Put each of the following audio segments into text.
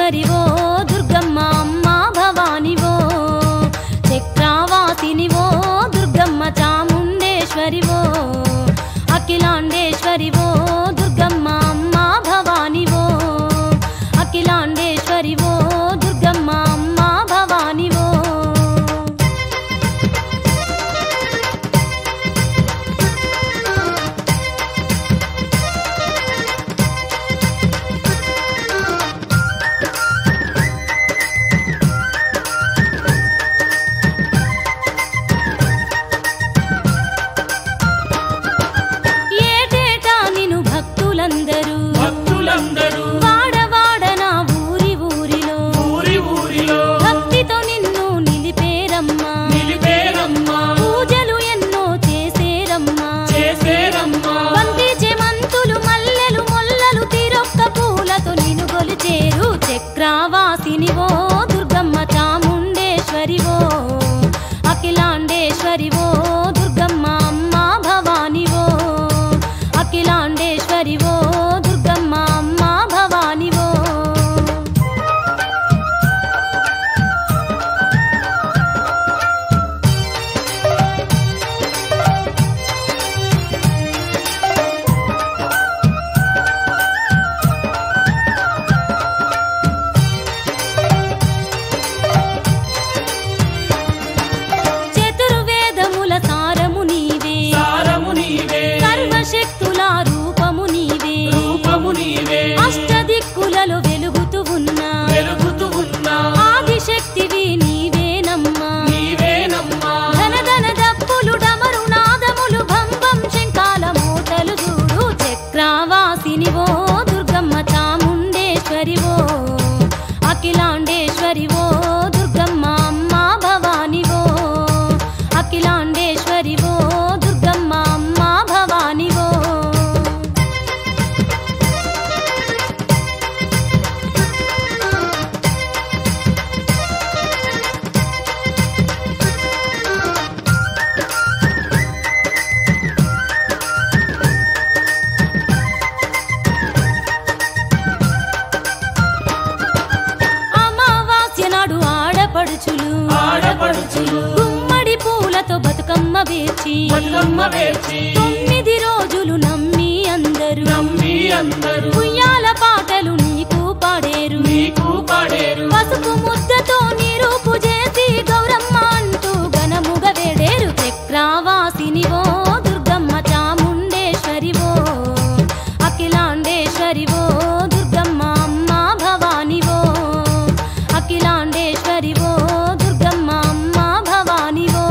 చాముండేశ్వరివో దుర్గమ్మ అమ్మ భవానివో చక్రావాసినివో దుర్గమ్మ చాముండేశ్వరివో అఖిలాండేశ్వరివో దుర్గమ్మ అమ్మ భవానివో అఖిలాండేశ్వరివో దుర్గమ్మ అమ్మ భవానివో ఏటేటా నిను భక్తులందరూ భక్తులందరూ వాడవాడ నా ఊరి ఊరిలో ఊరి ఊరిలో భక్తితో నిన్ను నిలిపేరమ్మా నిలిపేరమ్మా పూజలు ఎన్నో చేసేరమ్మా చేసేరమ్మా బంతి చెమంతులు మల్లెలు మొల్లలు తిరొక్క పూలతో నిన్ను గొలిచేరు చక్రావాసినివో దుర్గమ్మ చాముండేశ్వరివో అఖిలాండేశ్వరివో దుర్గమ్మ అమ్మ భవానివో అఖిలాండేశ్వరివో దుర్గమ్మ అమ్మ భవానివో చతుర్వేదముల సారము నీవే సారము నీవే సర్వశక్తుల రూపము నీవే రూపము నీవే అష్టదిక్కులలో వెలుగుతూ ఉన్నా వెలుగుతూ ఉన్నా ఆదిశక్తివి నీవేనమ్మా నీవేనమ్మా ధన ధన దప్పులు డమరు నాదములు భంబం శంకాల మూటలు చూడు చక్రావాసినివో దుర్గమ్మ చాముండేశ్వరివో అఖిలాండేశ్వరివో దుర్గమ్మ అమ్మ భవానివో అఖిలాండేశ్వరివో దుర్గమ్మ అమ్మ భవానివో అమావాస్య నాడు ఆడపడుచులు ఆడపడుచులు గుమ్మడి పూలతో బతుకమ్మ వేచి బతుకమ్మ వేచి తొమ్మిది రోజులు నమ్మి అందరూ నమ్మి అందరూ ఉయ్యాల పాటలు నీకు పాడేరు నీకు పాడేరు పసుపు ముద్దతో నిరూపు చేసి గౌరమ్మ అంటూ ఘనముగ వేడేరు చక్రావాసినివో దుర్గమ్మ చాముండేశ్వరివో అఖిలాండేశ్వరివో దుర్గమ్మ అమ్మ భవానివో అఖిలాండేశ్వరివో దుర్గమ్మ అమ్మ భవానివో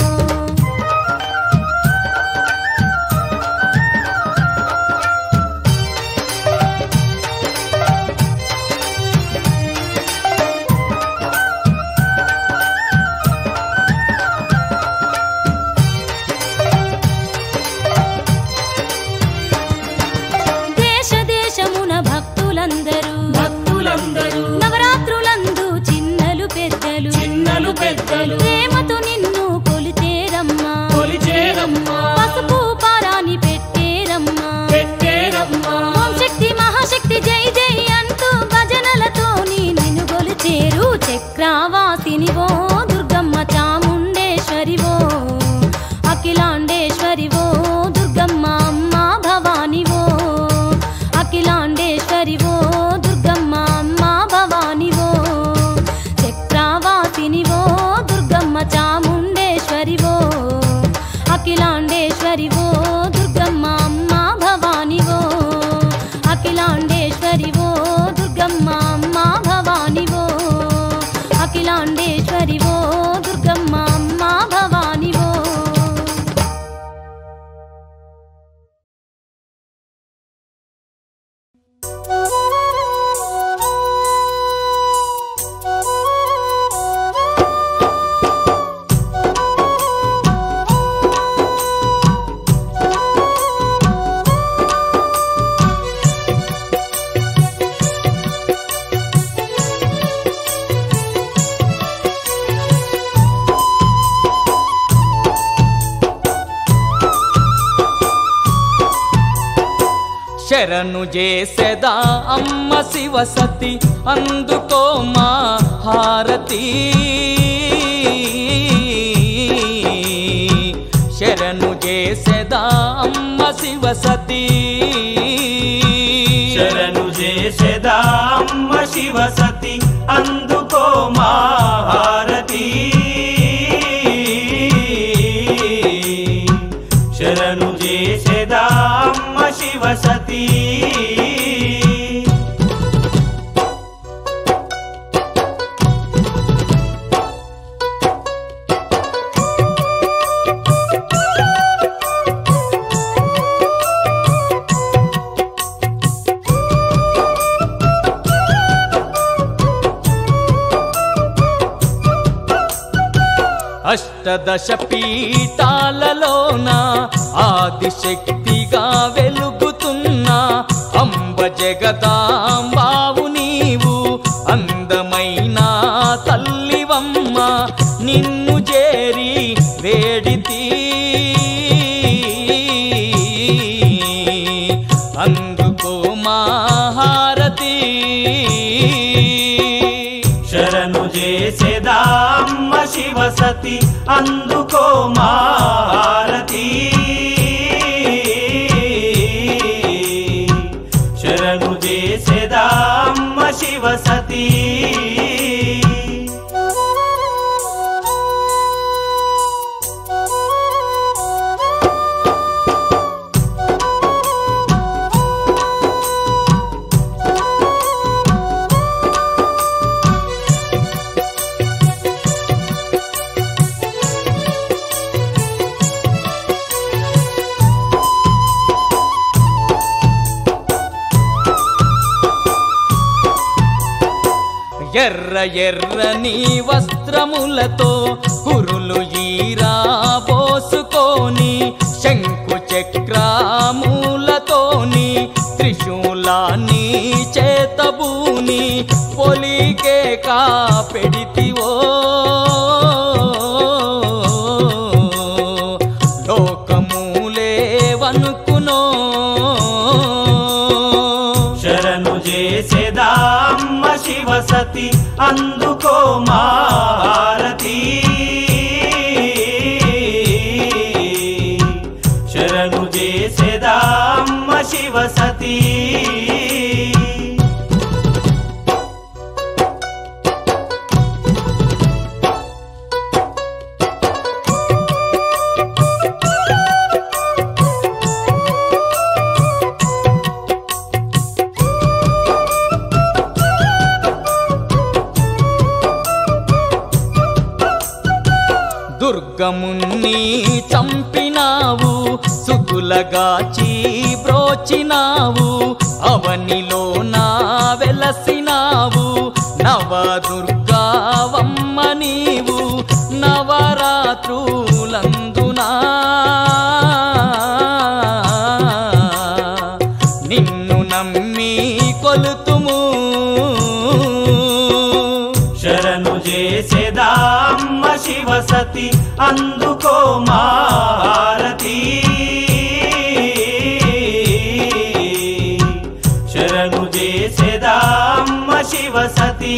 దేశ దేశమున భక్తులందరూ భక్తులందరూ నవరాత్రులందు చిన్నలు పెద్దలు చిన్నలు పెద్దలు ప్రేమతో నిన్ను కొలిచేరమ్మా కొలిచేరమ్మా పసుపు పారాని పెట్టేరమ్మా పెట్టేరమ్మా ఓం శక్తి మహాశక్తి జై జై అంటూ భజనలతో నిన్ను కొలిచేరు చక్రావాసినివో దుర్గమ్మ చాముండేశ్వరివో అఖిలాండేశ్వరివో దుర్గమ్మ అమ్మ భవానివో అఖిలాండేశ్వరివో దుర్గమ్మ అమ్మ భవానివో చక్రావాసినివో దుర్గమ్మ చాముండే శరణు చేసెదా అమ్మ శివసతి అందుకో మా హారతి శరణు చేసెదా అమ్మ శివసతి శరణు చేసేదా అమ్మ శివసతి అందుకో మా హారతి శరణు చేసేదా అమ్మ శివసతి అష్టదశ పీఠాలలోన ఆదిశక్తిగా వెలుగుతున్న అంబ జగదాంబావు నీవు అందమైన తల్లివమ్మ నిన్ను చేరి వేడితి అందుకో మా హారతి శరణు చేసేదా అమ్మ శివసతి అందుకో మా హారతి శరణు చేసేదా అమ్మ శివసతి ఎర్ర ఎర్రని వస్త్రములతో కురులు ఈరా పోసుకొని శంకు చక్రములతోని త్రిశూలాన్ని చేతబూని పొలికే కా పెడితివో లోకమూలే వనుకునో శరణు చేసేదా అమ్మ శివసతి అందుకో మా హారతి శరణు చేసేదా అమ్మ శివసతి దుర్గమున్ని చంపినావు సుతులగాచి బ్రోచినావు అవనిలో నా వెలసినావు నవ దుర్గావమ్మ నీవు నవరాత్రులందునా నిన్ను నమ్మి కొలుతుము శరణు చేసేదా అమ్మ శివసతి అందుకో మా హారతి శరణు చేసేదా అమ్మ శివసతి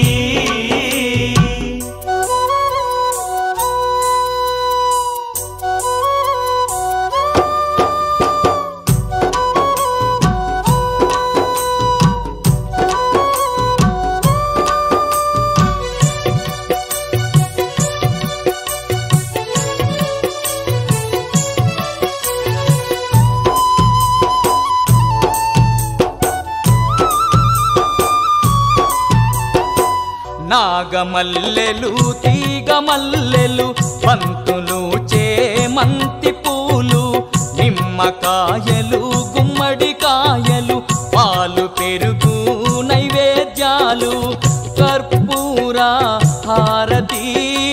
నాగమల్లెలు తీగమల్లెలు పంతులు చేమంతి పూలు నిమ్మకాయలు గుమ్మడికాయలు పాలు పెరుగు నైవేద్యాలు కర్పూర హారతి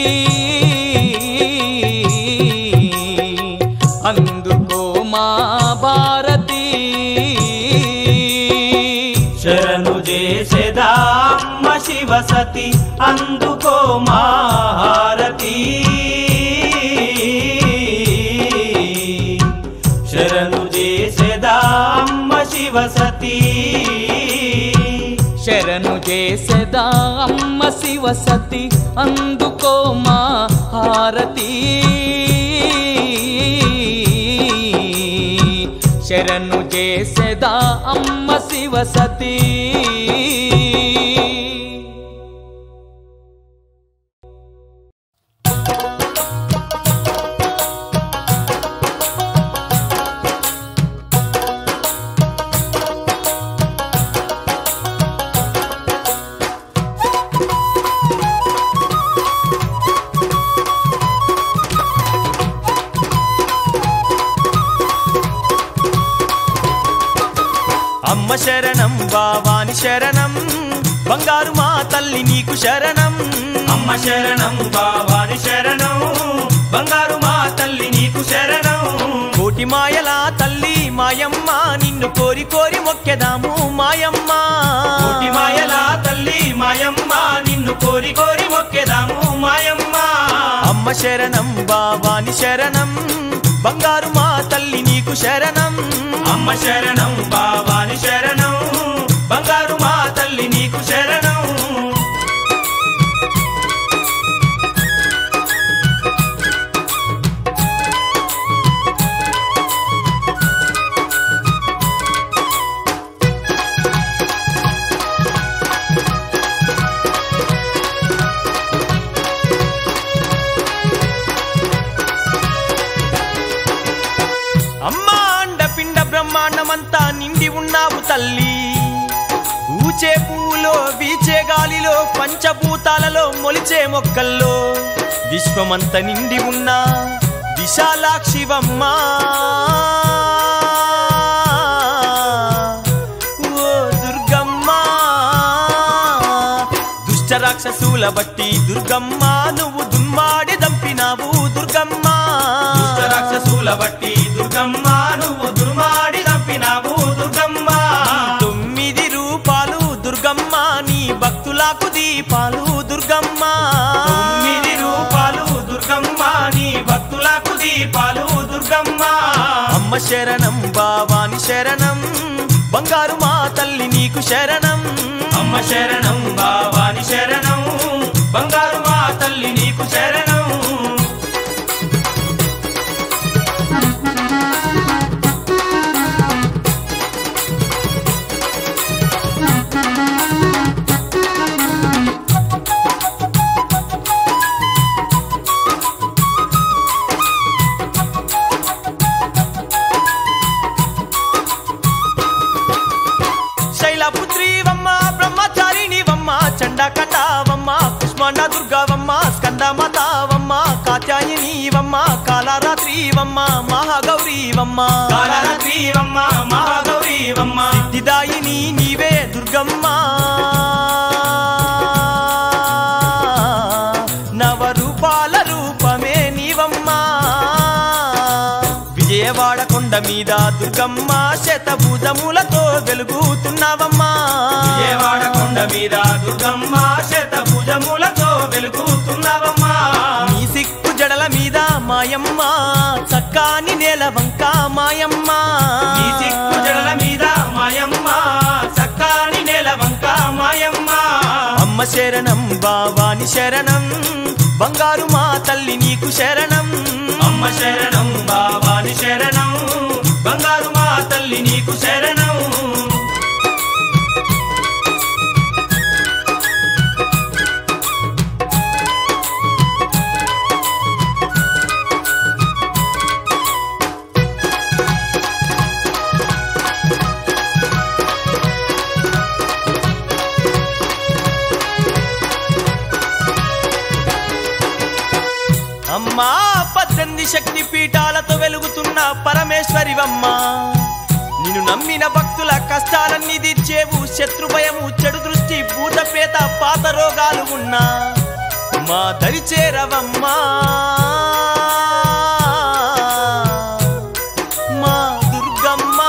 అందుకో మా భారతి శరణు చేసేదా అమ్మ శివసతి అందుకో మా హారతి శరణు చేసేదా అమ్మ శివ శివసతి శరణు చేసెదా అమ్మ శివసతి అందుకో మా హారతి శరణు చేసెదా అమ్మ శివసతి అమ్మ శరణం బావాని శరణం బంగారు మా తల్లి నీకు శరణం అమ్మ శరణం బావాని శరణం బంగారు మా తల్లి నీకు శరణం కోటి మాయల తల్లి మాయమ్మ నిన్ను కోరి కోరి మొక్కెదాము మాయమ్మ కోటి మాయల తల్లి మాయమ్మ నిన్ను కోరి కోరి మొక్కెదాము మాయమ్మ అమ్మ శరణం బావాని శరణం బంగారు మా తల్లి నీకు శరణం అమ్మ శరణం బావాని శరణం బంగారు మా తల్లి నీకు శరణం అమ్మ అండ పిండ బ్రహ్మాండమంతా నిండి ఉన్నావు తల్లి ఊచే పువ్వులో బీచే గాలిలో పంచభూతాలలో మొలిచే మొక్కల్లో విశ్వమంత నిండి ఉన్న విశాలాక్షివమ్మా ఓ దుర్గమ్మ దుష్ట రాక్షసుల బట్టి దుర్గమ్మ నువ్వు దుమ్మాడి దంపినావు దుర్గమ్మ దుష్ట రాక్షసుల బట్టి దుర్గమ్మ నువ్వు దుర్మాడి దంపినావు దుర్గమ్మ తొమ్మిది రూపాలు దుర్గమ్మ నీ భక్తులకు దీపాలు దుర్గమ్మ తొమ్మిది రూపాలు దుర్గమ్మ నీ భక్తులకు దీపాలు దుర్గమ్మ అమ్మ శరణం బావాని శరణం బంగారు మా తల్లి నీకు శరణం అమ్మ శరణం బావాని శరణం బంగారు మా తల్లి నీకు శరణం శైలపుత్రివమ్మ బ్రహ్మచారిణివమ్మ చండకండావమ్మ కుష్మాండ దుర్గావమ్మ స్కందమాతావమ్మ కాత్యాయనీవమ్మ కాళరాత్రివమ్మ మహాగౌరీవమ్మ కాళరాత్రివమ్మ మహాగౌరీవమ్మ సిద్ధిదాయిని నీవే దుర్గమ్మ నవరూపాల రూపమే నీవమ్మ విజయవాడ కొండ మీద దుర్గమ్మ శతభుజములతో వెలుగుతున్నావమ్మా విజయవాడ కొండ మీద దుర్గమ్మ శత భుజములతో వెలుగుతున్నవమ్మా నీ సిక్కు జడల మీద మాయమ్మ చక్కాని నేల వంక మాయమ్మ నీ చిక్కు జడల మీద మాయమ్మ సక్కాని నేల వంక మాయమ్మ అమ్మ శరణం బావాని శరణం బంగారు మా తల్లి నీకు శరణం అమ్మ శరణం బాబాని శరణం బంగారు మా తల్లి నీకు శరణం అమ్మా పద్దెనిమిది శక్తి పీఠాలతో వెలుగుతున్న పరమేశ్వరివమ్మ నిన్ను నమ్మిన భక్తుల కష్టాలన్నీ తీర్చేవు శత్రు భయము చెడు దృష్టి భూతపేత పాత రోగాలు ఉన్నా మా దరి చేరవమ్మా మా దుర్గమ్మ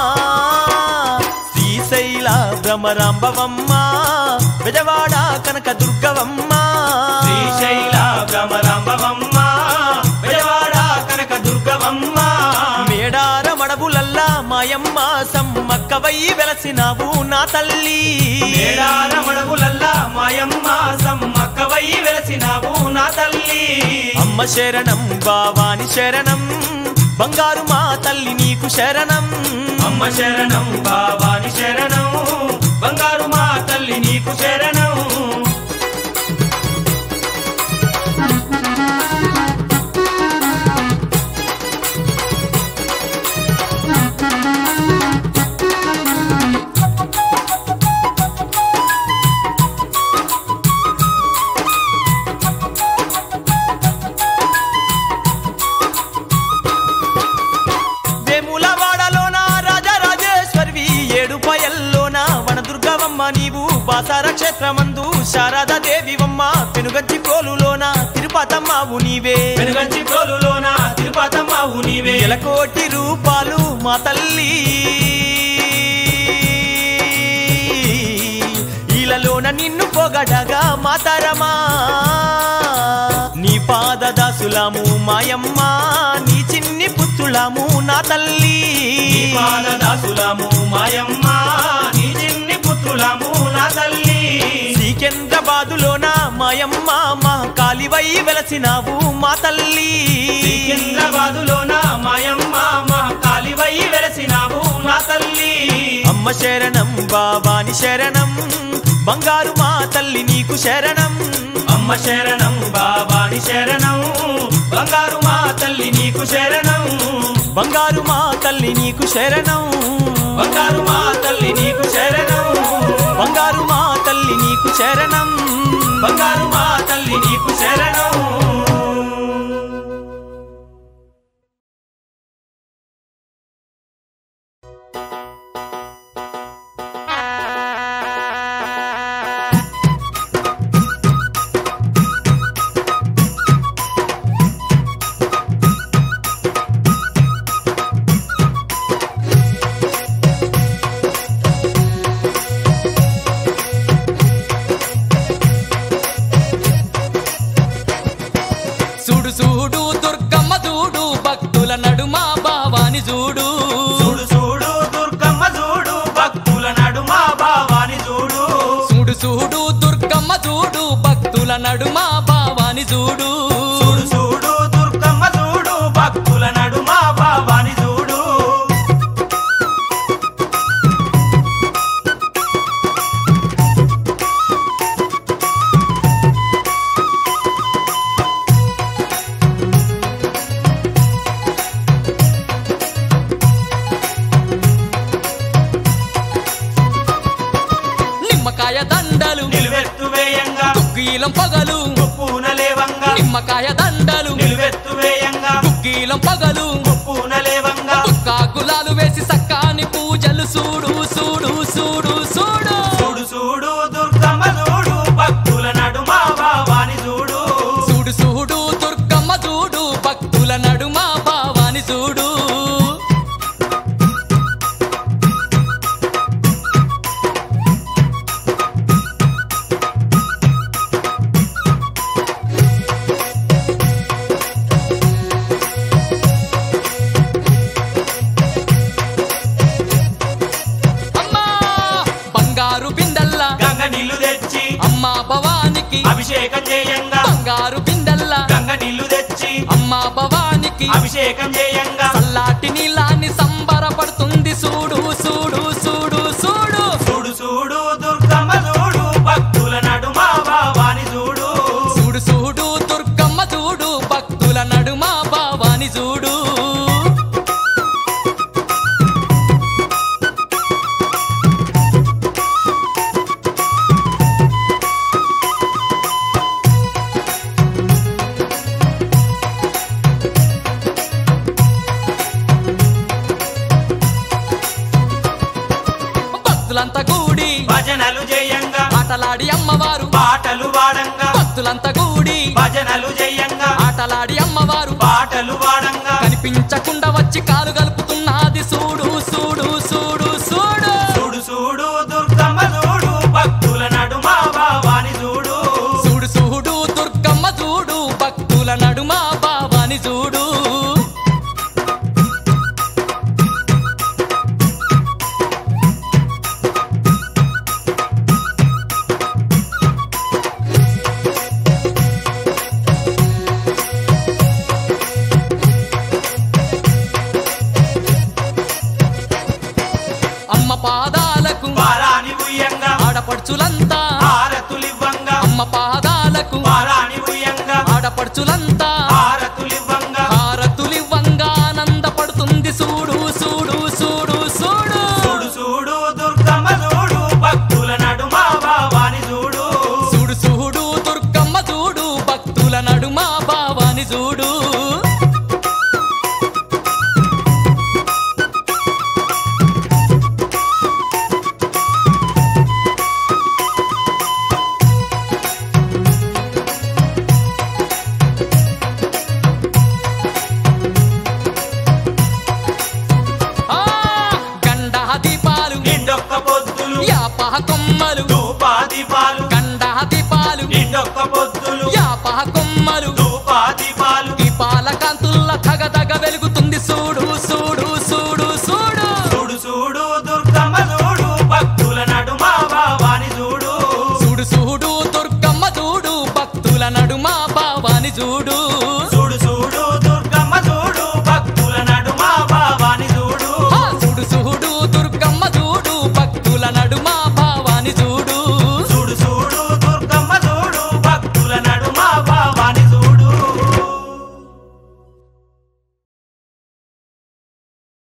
శ్రీశైల భ్రమరాంబవమ్మ బెజవాడ కనక దుర్గవమ్మ శ్రీశైల భ్రమరాంబవమ్మ విజయవాడ కనక దుర్గవమ్మ మేడార మడబులల్లా మాయమ్మ సమ్మక్కవయ్యి వెలసినావు నా తల్లి మేడార మడవులల్లా మాయమ్మ సమ్మక్కవై వెలసినావు నా తల్లి అమ్మ శరణం బావాని శరణం బంగారు మా తల్లి నీకు శరణం అమ్మ శరణం బాబాని శరణం బంగారు మా తల్లి నీకు శరణం వేములవాడలోన రాజరాజేశ్వరివి ఏడు పయల్లోన వనదుర్గవమ్మ నీవు బాసార క్షేత్రమందు శారదా దేవివమ్మ పెనుగంచి కోలులోన తిరుపతమ్మవు నీవే వెనుగంచి ప్రోలులోన తిరుపతమ్మవు నీవే కోటి రూపాలు మా తల్లి ఈలలోన నిన్ను పొగడగా మాతరమా నీ పాదదాసులము మాయమ్మ నీ చిన్ని పుత్రులము నా తల్లి నీ పాదదాసులము మాయమ్మ నీ చిన్ని పుత్రులము నా తల్లి సికింద్రాబాదులోన మాయమ్మ మా కాలివై వెలసినావు మా తల్లి సికింద్రాబాదులోన మాయమ్మ మా కాలివై వెలసినావు నా తల్లి అమ్మ శరణం బాబాని శరణం బంగారు మా తల్లి నీకు శరణం అమ్మ శరణం బాబాని శరణం బంగారు మా తల్లి నీకు శరణం బంగారు మా తల్లి నీకు శరణం బంగారు మా తల్లి నీకు శరణం బంగారు మా తల్లి నీకు శరణం బంగారు మా తల్లి నీకు శరణం చూడు చూడు దుర్గమ్మ చూడు భక్తుల నడుమ భావాని చూడు చూడు చూడు దుర్గమ్మ చూడు భక్తుల నడుమ భావాని చూడు చూడు చూడు దుర్గమ్మ చూడు భక్తుల నడుమ భావాని చూడు చూడు చూడు దుర్గమ్మ చూడు భక్తుల నడుమ భావాని చూడు నిమ్మకాయ దండలు నిలువెత్తు వేయంగా కుక్కీలం పగలు పూన లేవంగా నిమ్మకాయ దండలు నిలువెత్తు వేయంగా కుక్కీలం పగలు పూన లేవంగా కాకులాలు వేసి సక్కాని పూజలు చూడు చూడు చూడు చూడు చూడు చూడు దుర్గమ్మ చూడు భక్తుల నడుమ భావాని చూడు చూడు చూడు దుర్గమ్మ చూడు భక్తుల నడుమ భావాని చూడు అమ్మా బంగారు బిందల్లా గంగ నీళ్లు తెచ్చి అమ్మా భవానికి అభిషేకం చేయంగా బంగారు బిందల్లా గంగ నీళ్లు తెచ్చి అమ్మా భవానికి అభిషేకం చేయంగా చల్లాటి నీలాన్ని సంబరపడుతుంది చూడు చూడు చూడు చూడు చూడు చూడు దుర్గమ్మ చూడు భక్తుల నడుమ భావాని చూడు చూడు చూడు దుర్గమ్మ చూడు భక్తుల నడుమ భావాని చూడు భక్తులంతా కూడి భజనలు చేయంగా ఆటలాడి అమ్మవారు పాటలు వాడంగా భక్తులంతా కూడి భజనలు చేయంగా ఆటలాడి అమ్మవారు పాటలు వాడంగా కనిపించకుండా వచ్చి కాలు కలుపుతున్నది చూడు చూడు చూడు చూడు చూడు చూడు దుర్గమ్మ చూడు భక్తుల నడుమ భావాని చూడు చూడు చూడు దుర్గమ్మ చూడు భక్తుల నడుమ భావాని చూడు పాదాలకు పారాణి ఉయ్యంగా ఆడపడుచులంతా